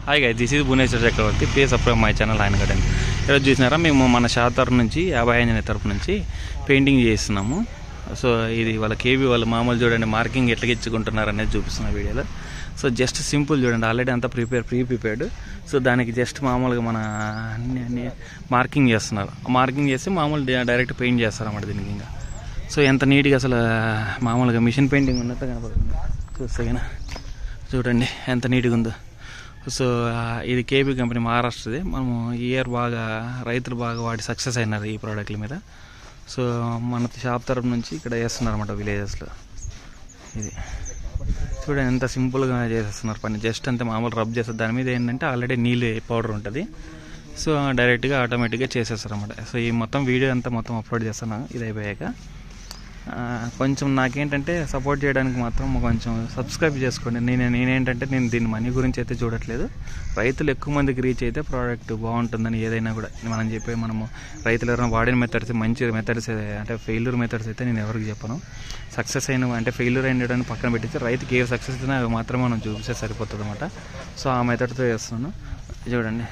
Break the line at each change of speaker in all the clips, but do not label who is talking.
Hi guy this is Bhuvaneshwar Chakravarthi పే సప్రమ్ my channel ఆయన కదండి ఈరోజు చూసినారా మేము మన షా తరపు నుంచి యాభై ఆంజనేయ తరపు నుంచి పెయింటింగ్ చేస్తున్నాము సో ఇది వాళ్ళ కేబీ వాళ్ళు మామూలు చూడండి మార్కింగ్ ఎట్లా ఇచ్చుకుంటున్నారు అనేది చూపిస్తున్న వీడియోలో సో జస్ట్ సింపుల్ చూడండి ఆల్రెడీ అంతా ప్రిపేర్ ప్రీ ప్రిపేర్డ్ సో దానికి జస్ట్ మామూలుగా మన మార్కింగ్ చేస్తున్నారు మార్కింగ్ చేసి మామూలు డైరెక్ట్ పెయింట్ చేస్తారు అన్నమాట దీనికి ఇంకా సో ఎంత నీట్గా అసలు మామూలుగా మిషన్ పెయింటింగ్ ఉన్నట్టు కనపడుతుంది చూస్తే కనుక చూడండి ఎంత నీట్గా ఉందో సో ఆ, ఇది కేబీ కంపెనీ మహారాష్ట్రది మనము ఈ ఇయర్ బాగా రైతులు బాగా వాడి సక్సెస్ అయినారు ఈ ప్రోడక్ట్ల మీద సో మన షాప్ తరపు నుంచి ఇక్కడ వేస్తున్నారు అనమాట విలేజెస్లో ఇది చూడండి ఎంత సింపుల్గా చేసేస్తున్నారు పని జస్ట్ అంతే మామూలు రబ్ చేస్తారు దాని మీద ఏంటంటే ఆల్రెడీ నీళ్ళు పౌడర్ ఉంటుంది సో డైరెక్ట్గా ఆటోమేటిక్గా చేసేస్తారు అనమాట సో ఈ మొత్తం వీడియో అంతా మొత్తం అప్లోడ్ చేస్తాను ఇది అయిపోయాక ఆ, కొంచెం నాకేంటంటే సపోర్ట్ చేయడానికి మాత్రం కొంచెం సబ్స్క్రైబ్ చేసుకోండి నేను నేనేంటంటే నేను దీని మనీ గురించి అయితే చూడట్లేదు రైతులు ఎక్కువ మందికి రీచ్ అయితే ప్రోడక్ట్ బాగుంటుందని ఏదైనా కూడా మనం చెప్పే మనము రైతులు ఎవరైనా వాడిన మెథడ్స్ మంచి మెథడ్స్ అంటే ఫెయిల్యూర్ మెథడ్స్ అయితే నేను ఎవరికి చెప్పను సక్సెస్ అయిన అంటే ఫెయిల్యూర్ అయినడానికి పక్కన పెట్టేసి రైతుకి ఏ సక్సెస్ అయినా అవి మాత్రమే మనం చూపిస్తే సరిపోతుంది అనమాట సో ఆ మెథడ్తో చేస్తున్నాను చూడండి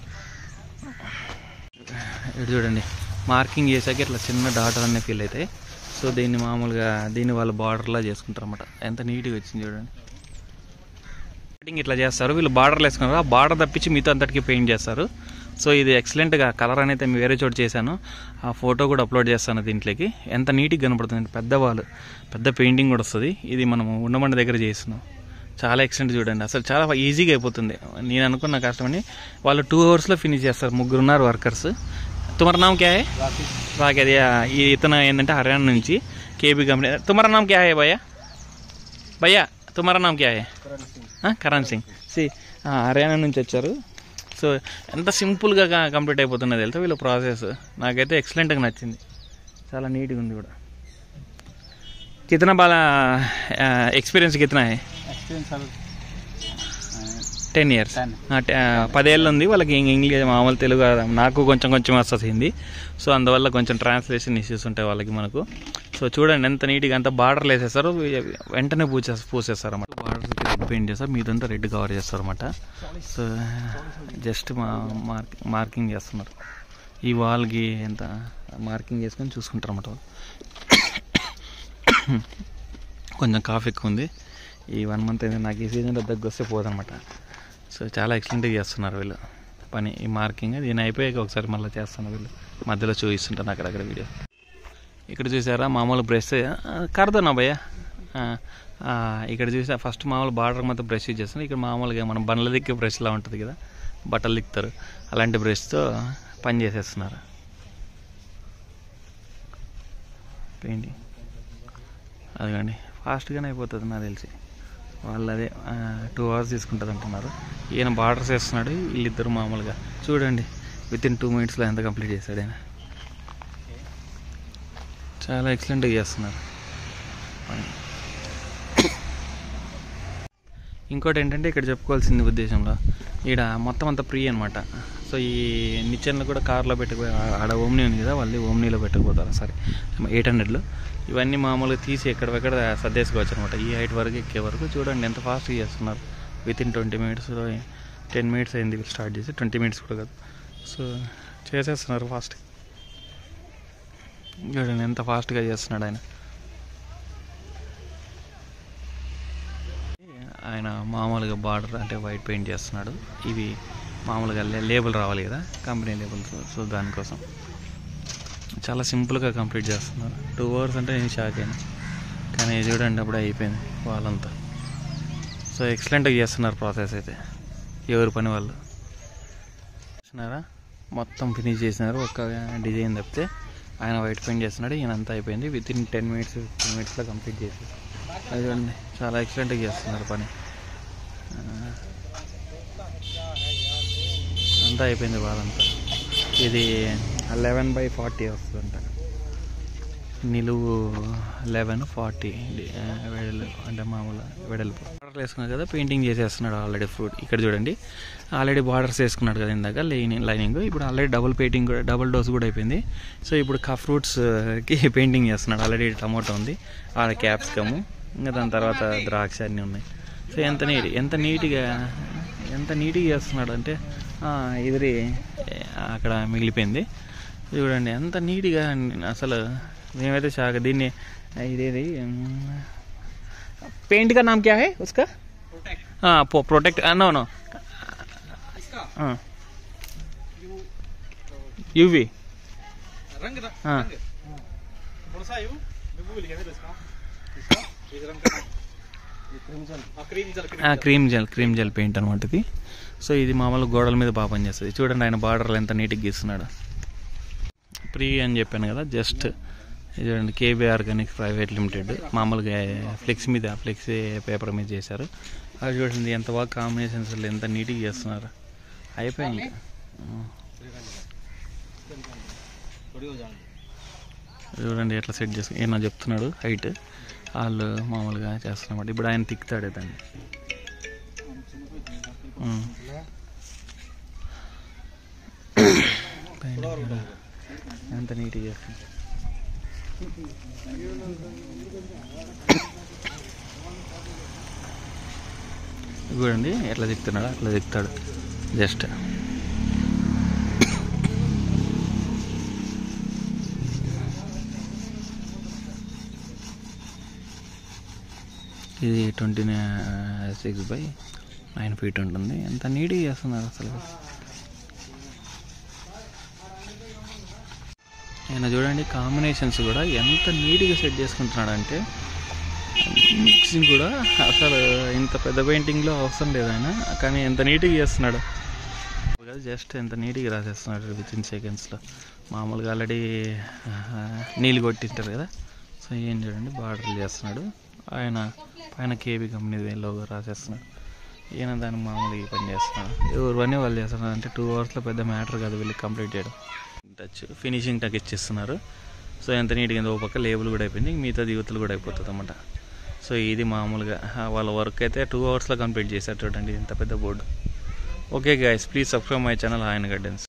ఇటు చూడండి మార్కింగ్ చేశాక ఇట్లా చిన్న డాటర్ అన్నీ ఫీల్ అవుతాయి సో దీన్ని మామూలుగా దీన్ని వాళ్ళు బార్డర్లా చేసుకుంటారు అనమాట ఎంత నీట్గా వచ్చింది చూడండి కటింగ్ ఇట్లా చేస్తారు వీళ్ళు బార్డర్లు వేసుకున్నారు ఆ బార్డర్ తప్పించి మీతో అంతటికి పెయింట్ చేస్తారు సో ఇది ఎక్సలెంట్గా కలర్ అనేది నేను వేరే చోటు చేశాను ఆ ఫోటో కూడా అప్లోడ్ చేస్తాను దీంట్లోకి ఎంత నీట్గా కనపడుతుంది పెద్ద వాళ్ళు పెద్ద పెయింటింగ్ కూడా వస్తుంది ఇది మనం ఉండమండ దగ్గర చేస్తున్నాం చాలా ఎక్సలెంట్ చూడండి అసలు చాలా ఈజీగా అయిపోతుంది నేను అనుకున్న కష్టమని వాళ్ళు టూ అవర్స్లో ఫినిష్ చేస్తారు ముగ్గురు ఉన్నారు వర్కర్స్ తుమర నామ్ క్యా హై రాకేష్ అది ఈ ఇతను ఏంటంటే హర్యానా నుంచి కేబీ కంపెనీ తుమర నామ్ క్యా హై భయ్యా భయ్యా తుమర నామ్ క్యా హై ఆ, కరణ్ సింగ్ సి ఆ, హర్యానా నుంచి వచ్చారు సో ఎంత సింపుల్గా క- కంప్లీట్ అయిపోతున్నది వెళ్తే వీళ్ళ ప్రాసెస్ నాకైతే ఎక్సలెంట్గా నచ్చింది చాలా నీట్గా ఉంది కూడా కితనా బాగా ఎక్స్పీరియన్స్ కితనా హై
experience sir
ten years
Ten.
పదేళ్ళు ఉంది వాళ్ళకి ఇంగ్- ఇంగ్లీష్ మామూలు తెలుగు రాదు. నాకు కొంచెం కొంచెం వస్తుంది హిందీ సో అందువల్ల కొంచెం ట్రాన్స్లేషన్ ఇష్యూస్ ఉంటాయి వాళ్ళకి మనకు సో చూడండి ఎంత నీట్గా అంత బార్డర్లు వేసేస్తారు వెంటనే పూసే పూసేస్తారు అన్నమాట బార్డర్స్కి రెడ్ పెయింట్ చేస్తారు మీదంతా రెడ్ కవర్ చేస్తారు అనమాట సో జస్ట్ మా మార్క్ మార్కింగ్ చేస్తున్నారు ఈ వాల్కి ఎంత మార్కింగ్ చేసుకొని చూసుకుంటారు అన్నమాట వాళ్ళు. కొంచెం కాఫ్ ఎక్కువ ఉంది ఈ వన్ మంత్ అయితే నాకు ఈ సీజన్లో దగ్గర వస్తే పోదనమాట సో చాలా ఎక్సలెంట్గా చేస్తున్నారు వీళ్ళు పని ఈ మార్కింగ్ దీని అయిపోయాక ఒకసారి మళ్ళీ చేస్తాను వీళ్ళు మధ్యలో చూపిస్తుంటాను అక్కడక్కడ వీడియో ఇక్కడ చూసారా మామూలు బ్రష్ కరదనా భయ్య ఆ, ఆ, ఇక్కడ చూసా ఫస్ట్ మామూలు బార్డర్ మొత్తం బ్రష్ యూజ్ చేస్తాను ఇక్కడ మామూలుగా మనం బండ్ల దిక్కే బ్రష్లా ఉంటుంది కదా బట్టలు దిక్కుతారు అలాంటి బ్రష్తో పని చేసేస్తున్నారు పెయింటింగ్ అదిగండి ఫాస్ట్గానే అయిపోతుంది నాకు తెలిసి వాళ్ళు అదే టూ అవర్స్ తీసుకుంటుంది అంటున్నారు ఈయన బార్డర్స్ వేస్తున్నాడు వీళ్ళిద్దరు మామూలుగా చూడండి విత్ ఇన్ టూ మినిట్స్లో ఎంత కంప్లీట్ చేశాడు ఆయన చాలా ఎక్సలెంట్గా చేస్తున్నారు పని. ఇంకోటి ఏంటంటే ఇక్కడ చెప్పుకోవాల్సింది ఉద్దేశంలో ఈడ మొత్తం అంతా ఫ్రీ అనమాట సో ఈ నిచ్చెన్లు కూడా కార్లో పెట్టుకుపోయి ఆడ ఓమ్నీ ఉంది కదా వాళ్ళు ఓమ్నీలో పెట్టుకుపోతారు సరే ఎయిట్ హండ్రెడ్లో ఇవన్నీ మామూలుగా తీసి ఎక్కడెక్కడ సర్దేసుకోవచ్చు అనమాట ఈ హైట్ వరకు ఎక్కే వరకు చూడండి ఎంత ఫాస్ట్గా చేస్తున్నారు విత్ ఇన్ ట్వంటీ మినిట్స్లో టెన్ మినిట్స్ అయింది వీళ్ళు స్టార్ట్ చేసి ట్వంటీ మినిట్స్ కూడా కాదు సో చేసేస్తున్నారు ఫాస్ట్ చూడండి ఎంత ఫాస్ట్గా చేస్తున్నాడు ఆయన ఆయన మామూలుగా బార్డర్ అంటే వైట్ పెయింట్ చేస్తున్నాడు ఇవి మామూలుగా లే- లేబుల్ రావాలి కదా కంపెనీ లేబుల్ సో దానికోసం చాలా సింపుల్గా కంప్లీట్ చేస్తున్నారు టూ అవర్స్ అంటే నేను షాక్ అయినా కానీ చూడండి అప్పుడే అయిపోయింది వాళ్ళంతా సో ఎక్సలెంట్గా చేస్తున్నారు ప్రాసెస్ అయితే ఎవరి పని వాళ్ళు చూసినారా మొత్తం ఫినిష్ చేసినారు ఒక డిజైన్ తప్పితే ఆయన వైట్ పెయింట్ చేస్తున్నాడు ఈయన అంతా అయిపోయింది within ten minutes fifteen మినిట్స్లో కంప్లీట్ చేసి అది చూడండి చాలా ఎక్సలెంట్గా చేస్తున్నారు పని ఆ, అంతా అయిపోయింది వాళ్ళంతా ఇది లెవెన్ బై ఫార్టీ వస్తుందంట నిలువు లెవెన్ ఫార్టీ వెడలు అంటే మామూలు వెడల్పు బార్డర్ వేసుకున్నాడు కదా పెయింటింగ్ చేసేస్తున్నాడు ఆల్రెడీ ఫ్రూట్ ఇక్కడ చూడండి ఆల్రెడీ బార్డర్స్ వేసుకున్నాడు కదా ఇందాక లైనింగ్ లైనింగ్ ఇప్పుడు ఆల్రెడీ డబుల్ పెయింటింగ్ కూడా డబుల్ డోస్ కూడా అయిపోయింది సో ఇప్పుడు కా ఫ్రూట్స్కి పెయింటింగ్ చేస్తున్నాడు ఆల్రెడీ టమాటో ఉంది ఆడ క్యాప్సికము ఇంకా దాని తర్వాత ద్రాక్ష అన్నీ ఉన్నాయి సో ఎంత నీట్ ఎంత నీట్గా ఎంత నీట్గా చేస్తున్నాడు అంటే ఎదురి అక్కడ మిగిలిపోయింది చూడండి ఎంత నీట్గా అసలు మేమైతే షాక్ దీన్ని ఇదేది पेंट का नाम क्या है उसका हाँ प्रोटेक्ट नो नो हाँ यूवी
रंग ना
हाँ
रंग कौन सा है वो मैं भूल गया मेरे इसका इसका इस रंग का नाम ये क्रीमजल हाँ cream gel
cream gel cream gel paint అనమాట ఇది సో ఇది మామూలు గోడల మీద బాగా పనిచేస్తుంది చూడండి ఆయన బార్డర్లు ఎంత నీట్గా గీస్తున్నాడు ప్రీ అని చెప్పాను కదా జస్ట్ ఇది చూడండి కేబీ ఆర్గానిక్ ప్రైవేట్ లిమిటెడ్ మామూలుగా ఫ్లెక్స్ మీద ఫ్లెక్స్ పేపర్ మీద చేశారు అది చూడండి ఎంత బాగా కాంబినేషన్స్ ఎంత నీట్గా చేస్తున్నారు అయిపోయింది ఇంకా.
थोड़ी हो जाएंगे
చూడండి ఎట్లా సెట్ చేసుకుని ఈయన చెప్తున్నాడు హైట్ వాళ్ళు మామూలుగా చేస్తున్నమాట ఇప్పుడు ఆయన తిక్కుతాడు దాన్ని ఉమ్. పైన ఎంత నీట్గా చేస్తుంది చూడండి ఎట్లా తిక్కుతున్నాడు అట్లా తిక్కుతాడు జస్ట్ ఇది twenty six by nine feet ఉంటుంది ఎంత నీట్గా చేస్తున్నారు అసలు ఆయన చూడండి కాంబినేషన్స్ కూడా ఎంత నీట్గా సెట్ చేసుకుంటున్నాడు అంటే మిక్సింగ్ కూడా అసలు ఇంత పెద్ద పెయింటింగ్లో అవసరం లేదు ఆయన కానీ ఎంత నీట్గా చేస్తున్నాడు జస్ట్ ఎంత నీట్గా రాసేస్తున్నాడు విత్ ఇన్ సెకండ్స్లో మామూలుగా ఆల్రెడీ నీళ్ళు కొట్టింటారు కదా సో ఏం చూడండి బార్డర్లు చేస్తున్నాడు ఆయన పైన కేబీ కంపెనీ లోగో రాసేస్తున్నాడు ఈయన దాన్ని మామూలుగా పని చేస్తున్నాడు ఎవరు పని వాళ్ళు చేస్తున్నారు అంటే టూ అవర్స్లో పెద్ద మ్యాటర్ కాదు వీళ్ళకి కంప్లీట్ చేయడం టచ్ ఫినిషింగ్ టచ్ ఇచ్చేస్తున్నారు సో ఎంత నీట్గా ఓ పక్క లేబుల్ కూడా అయిపోయింది మిగతా దిగుతులు కూడా అయిపోతుంది అనమాట సో ఇది మామూలుగా ఆ, వాళ్ళ వర్క్ అయితే టూ అవర్స్లో కంప్లీట్ చేశారు చూడండి ఇంత పెద్ద board okay guys please subscribe my channel ఆయన గైడెన్స్